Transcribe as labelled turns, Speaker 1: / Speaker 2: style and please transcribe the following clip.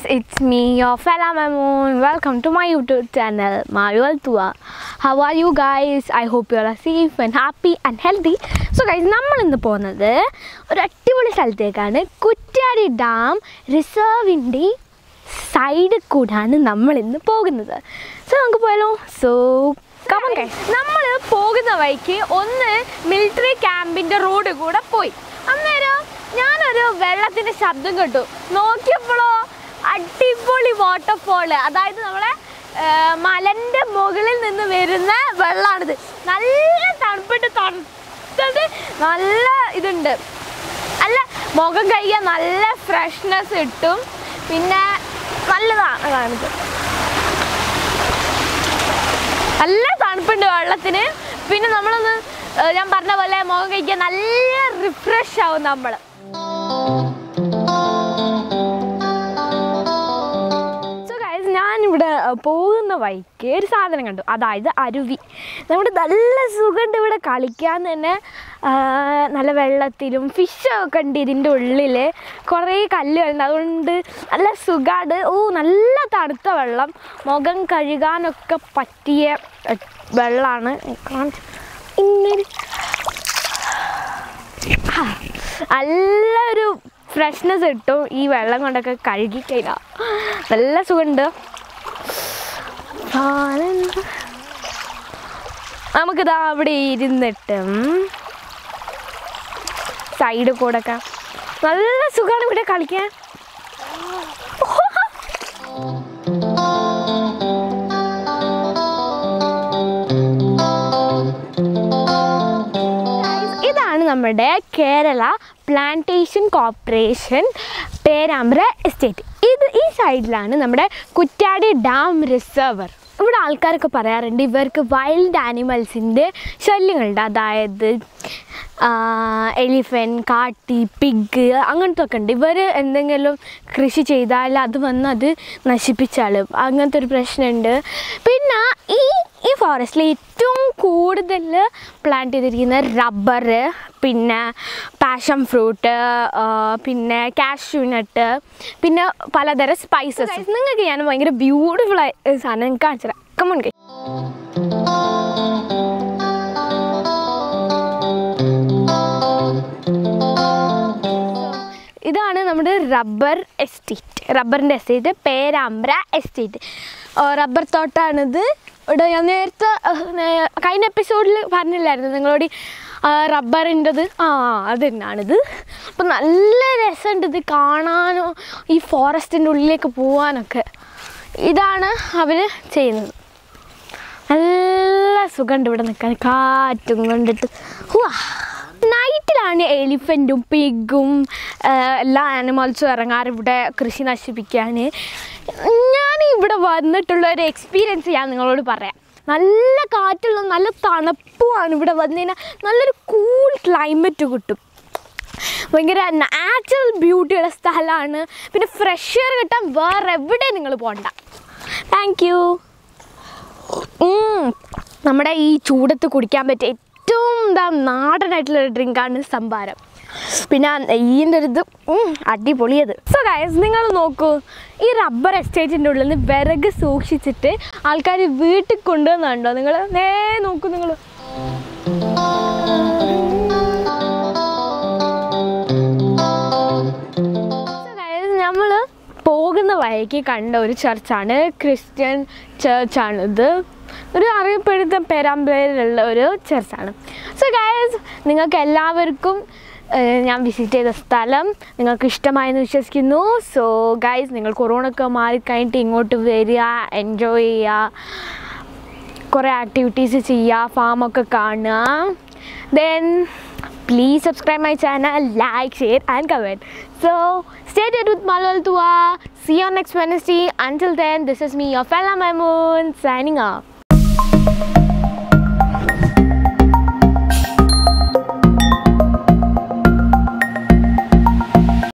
Speaker 1: it's me, your fella Mamoon. Welcome to my YouTube channel, Mario Altua. How are you guys? I hope you all are safe and happy and healthy. So guys, നമ്മൾ ഇന്ന് പോകുന്നത് ഒരു അടിപൊളി സ്ഥലത്തേക്കാണ് Kuttiadi dam റിസർവിൻ്റെ സൈഡിൽ കൂടാണ് നമ്മൾ ഇന്ന് പോകുന്നത് സോ നമുക്ക് പോയാലോ സോ കമൺ ഗൈസ് നമ്മൾ പോകുന്ന വഴിക്ക് ഒന്ന് മിലിറ്ററി ക്യാമ്പിൻ്റെ റോഡ് കൂടെ പോയി അന്നേരം ഞാനൊരു വെള്ളത്തിൻ്റെ ശബ്ദം കേട്ടു നോക്കിയപ്പോഴോ അടിപൊളി വാട്ടർഫോള് അതായത് നമ്മളെ ആ, മലൻ്റെ മുകളിൽ നിന്ന് വരുന്ന വെള്ളമാണിത് നല്ല തണുപ്പിട്ട് തണുത്തത് നല്ല ഇതുണ്ട് നല്ല മുഖം കഴിക്കാൻ നല്ല ഫ്രഷ്നെസ് കിട്ടും പിന്നെ നല്ലതാണ് കാണിത് നല്ല തണുപ്പുണ്ട് വെള്ളത്തിന് പിന്നെ നമ്മളൊന്ന് ഏർ ഞാൻ പറഞ്ഞ പോലെ മുഖം കഴിക്കാൻ നല്ല റിഫ്രഷ് ആവും നമ്മൾ സോ ഗൈസ് ഞാനിവിടെ ഏർ, പോകുന്ന വഴിക്ക് ഒരു സാധനം കണ്ടു അതായത് അരുവി നമ്മുടെ നല്ല സുഖമുണ്ട് ഇവിടെ കളിക്കാൻ തന്നെ ആ, നല്ല വെള്ളത്തിലും ഫിഷൊക്കെ ഉണ്ട് ഇതിൻ്റെ ഉള്ളിൽ കുറേ കല്ലുകളുണ്ട് അതുകൊണ്ട് നല്ല സുഖമാണ് ഓ നല്ല തണുത്ത വെള്ളം മുഖം കഴുകാനൊക്കെ പറ്റിയ ഏർ, വെള്ളമാണ് കാണിച്ച് ഇങ്ങനെ ആ, നല്ലൊരു ഫ്രഷ്നെസ് കിട്ടും ഈ വെള്ളം കൊണ്ടൊക്കെ കഴുകി കഴിഞ്ഞാൽ നല്ല സുഖമുണ്ട് ആനന്ദ. നമുക്കിതാ അവിടെ ഇരുന്നിട്ടും സൈഡ് കൂടെ ഒക്കെ നല്ല സുഖമാണ് ഇവിടെ കളിക്കാൻ Guys, ഇതാണ് നമ്മുടെ Kerala plantation corporation Perambra estate ഇത് ഈ സൈഡിലാണ് നമ്മുടെ കുറ്റാടി ഡാം റിസർവർ ഇവിടെ ആൾക്കാരൊക്കെ പറയാറുണ്ട് ഇവർക്ക് വൈൽഡ് ആനിമൽസിൻ്റെ ശല്യങ്ങളുണ്ട് അതായത് എലിഫൻറ്റ് കാട്ടി പിഗ് അങ്ങനത്തെ ഒക്കെ ഉണ്ട് ഇവർ എന്തെങ്കിലും കൃഷി ചെയ്താൽ അത് വന്ന് അത് നശിപ്പിച്ചാളും അങ്ങനത്തെ ഒരു പ്രശ്നമുണ്ട് പിന്നെ ഈ ഈ ഫോറസ്റ്റിൽ ഏറ്റവും കൂടുതൽ പ്ലാന്റ് ചെയ്തിരിക്കുന്ന റബ്ബർ പിന്നെ പാഷൻ ഫ്രൂട്ട് പിന്നെ കാഷ്യൂ നട്ട് പിന്നെ പലതരം സ്പൈസസ് നിങ്ങൾക്ക് ഞാൻ ഭയങ്കര ബ്യൂട്ടിഫുൾ ആയ സാധനം നിങ്ങൾക്ക് കാണിച്ചു തരാം കമൺ കൈ ഇതാണ് നമ്മുടെ റബ്ബർ എസ്റ്റേറ്റ് റബ്ബറിൻ്റെ എസ്റ്റേറ്റ് പേരാമ്പ്ര എസ്റ്റേറ്റ് റബ്ബർ തോട്ടാണിത് ഇവിടെ ഞാൻ നേരത്തെ അഹ്, നേ- കഴിഞ്ഞ എപ്പിസോഡിൽ പറഞ്ഞില്ലായിരുന്നു നിങ്ങളോട് റബ്ബറിൻ്റെത് ആ അത് തന്നെയാണിത് അപ്പം നല്ല രസമുണ്ട് ഇത് കാണാനോ ഈ ഫോറസ്റ്റിൻ്റെ ഉള്ളിലേക്ക് പോകാനൊക്കെ ഇതാണ് അവർ ചെയ്യുന്നത് നല്ല സുഖമുണ്ട് ഇവിടെ നിൽക്കാൻ കാറ്റും കൊണ്ടിട്ട് ഹുവാ നൈറ്റിലാണ് എലിഫൻറ്റും പിഗും എല്ലാ ആനിമൽസും ഇറങ്ങാറ് ഇവിടെ കൃഷി നശിപ്പിക്കാൻ ഞാൻ ഇവിടെ വന്നിട്ടുള്ള ഒരു എക്സ്പീരിയൻസ് ഞാൻ നിങ്ങളോട് പറയാം നല്ല കാറ്റുള്ള നല്ല തണുപ്പുമാണ് ഇവിടെ വന്നു കഴിഞ്ഞാൽ നല്ലൊരു കൂൾ ക്ലൈമറ്റ് കിട്ടും ഭയങ്കര നാച്ചുറൽ ബ്യൂട്ടിയുള്ള സ്ഥലമാണ് പിന്നെ ഫ്രഷ് എയർ കിട്ടാൻ വേറെ എവിടെ നിങ്ങൾ പോകണ്ട താങ്ക് യു ഉം. നമ്മുടെ ഈ ചൂടത്ത് കുടിക്കാൻ പറ്റിയ ഏറ്റവും എന്താ നാടനായിട്ടുള്ള ഒരു ഡ്രിങ്കാണ് സംഭാരം പിന്നെ ഈൻ്റെ ഒരു ഇത് ഉം, അടിപൊളിയത് സോ ഗൈസ് നിങ്ങൾ നോക്കൂ ഈ റബ്ബർ എസ്റ്റേറ്റിൻ്റെ ഉള്ളിൽ നിന്ന് വിറക് സൂക്ഷിച്ചിട്ട് ആൾക്കാർ വീട്ടിൽ കൊണ്ടുവന്നുണ്ടോ നിങ്ങൾ നേ നോക്കൂ നിങ്ങൾ നമ്മൾ പോകുന്ന വഴിക്ക് കണ്ട ഒരു ചർച്ചാണ് ക്രിസ്ത്യൻ ചർച്ചാണിത് ഒരു അറിയപ്പെടുന്ന പേരാമ്പ്രയിലുള്ള ഒരു ചർച്ചാണ് സോ ഗൈസ് നിങ്ങൾക്ക് എല്ലാവർക്കും ഏഹ്, ഞാൻ വിസിറ്റ് ചെയ്ത സ്ഥലം നിങ്ങൾക്ക് ഇഷ്ടമായെന്ന് വിശ്വസിക്കുന്നു സോ ഗൈസ് നിങ്ങൾ കൊറോണ ഒക്കെ മാറിക്കഴിഞ്ഞിട്ട് ഇങ്ങോട്ട് വരിക എൻജോയ് ചെയ്യുക കുറേ ആക്ടിവിറ്റീസ് ചെയ്യുക ഫാമൊക്കെ കാണുക then please subscribe my channel like share and comment so stay tuned with Malwal Tua. See you on next Wednesday. Until then, this is me, your fella Mamoon, signing off.